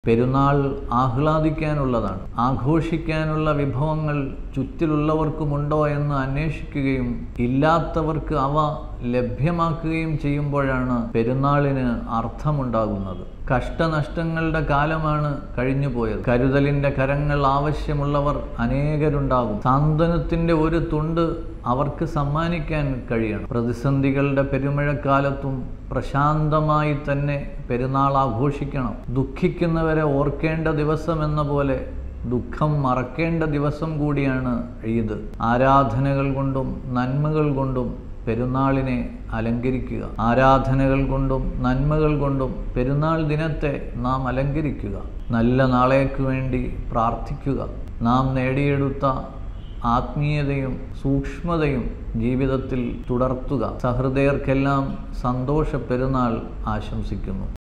പെരുന്നാൾ ആഹ്ലാദിക്കാനുള്ളതാണ് ആഘോഷിക്കാനുള്ള വിഭവങ്ങൾ ചുറ്റിലുള്ളവർക്കുമുണ്ടോ എന്ന് അന്വേഷിക്കുകയും ഇല്ലാത്തവർക്ക് അവ ലഭ്യമാക്കുകയും ചെയ്യുമ്പോഴാണ് പെരുന്നാളിന് അർത്ഥമുണ്ടാകുന്നത് കഷ്ടനഷ്ടങ്ങളുടെ കാലമാണ് കഴിഞ്ഞുപോയത് കരുതലിൻ്റെ കരങ്ങൾ ആവശ്യമുള്ളവർ അനേകരുണ്ടാകും സാന്ത്വനത്തിൻ്റെ ഒരു തുണ്ട് അവർക്ക് സമ്മാനിക്കാൻ കഴിയണം പ്രതിസന്ധികളുടെ പെരുമഴക്കാലത്തും പ്രശാന്തമായി തന്നെ പെരുന്നാൾ ആഘോഷിക്കണം ദുഃഖിക്കുന്നവരെ ഓർക്കേണ്ട ദിവസം എന്ന പോലെ ദുഃഖം മറക്കേണ്ട ദിവസം കൂടിയാണ് ഈദ് ആരാധനകൾ കൊണ്ടും നന്മകൾ കൊണ്ടും പെരുന്നാളിനെ അലങ്കരിക്കുക ആരാധനകൾ കൊണ്ടും നന്മകൾ കൊണ്ടും പെരുന്നാൾ ദിനത്തെ നാം അലങ്കരിക്കുക നല്ല നാളേക്ക് വേണ്ടി പ്രാർത്ഥിക്കുക നാം നേടിയെടുത്ത ആത്മീയതയും സൂക്ഷ്മതയും ജീവിതത്തിൽ തുടർത്തുക സഹൃദയർക്കെല്ലാം സന്തോഷ പെരുന്നാൾ ആശംസിക്കുന്നു